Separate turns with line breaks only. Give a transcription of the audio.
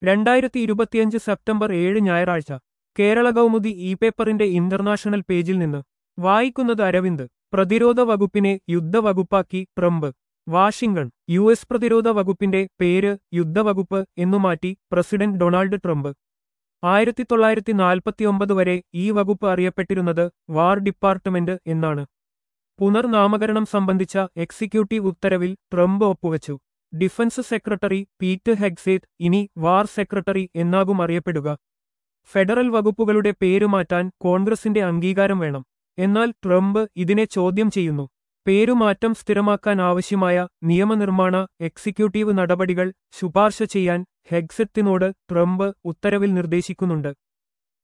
രണ്ടായിരത്തി ഇരുപത്തിയഞ്ച് സെപ്റ്റംബർ ഏഴ് ഞായറാഴ്ച കേരള കൗമുദി ഇ പേപ്പറിന്റെ ഇന്റർനാഷണൽ പേജിൽ നിന്ന് വായിക്കുന്നത് അരവിന്ദ് പ്രതിരോധ വകുപ്പിനെ യുദ്ധവകുപ്പാക്കി ട്രംപ് വാഷിംഗ്ടൺ യു എസ് പ്രതിരോധ വകുപ്പിന്റെ പേര് യുദ്ധവകുപ്പ് എന്നു മാറ്റി പ്രസിഡന്റ് ഡൊണാൾഡ് ട്രംപ് ആയിരത്തി തൊള്ളായിരത്തി നാൽപ്പത്തിയൊമ്പത് വരെ ഈ വകുപ്പ് അറിയപ്പെട്ടിരുന്നത് വാർ ഡിപ്പാർട്ട്മെന്റ് എന്നാണ് പുനർനാമകരണം സംബന്ധിച്ച എക്സിക്യൂട്ടീവ് ഉത്തരവിൽ ട്രംപ് ഒപ്പുവച്ചു ഡിഫൻസ് സെക്രട്ടറി പീറ്റ് ഹെഗ്സേറ്റ് ഇനി വാർ സെക്രട്ടറി എന്നാകും അറിയപ്പെടുക ഫെഡറൽ വകുപ്പുകളുടെ പേര് മാറ്റാൻ കോൺഗ്രസിന്റെ അംഗീകാരം വേണം എന്നാൽ ട്രംപ് ഇതിനെ ചോദ്യം ചെയ്യുന്നു പേരുമാറ്റം സ്ഥിരമാക്കാൻ ആവശ്യമായ നിയമനിർമ്മാണ എക്സിക്യൂട്ടീവ് നടപടികൾ ശുപാർശ ചെയ്യാൻ ഹെഗ്സെറ്റിനോട് ട്രംപ് ഉത്തരവിൽ നിർദ്ദേശിക്കുന്നുണ്ട്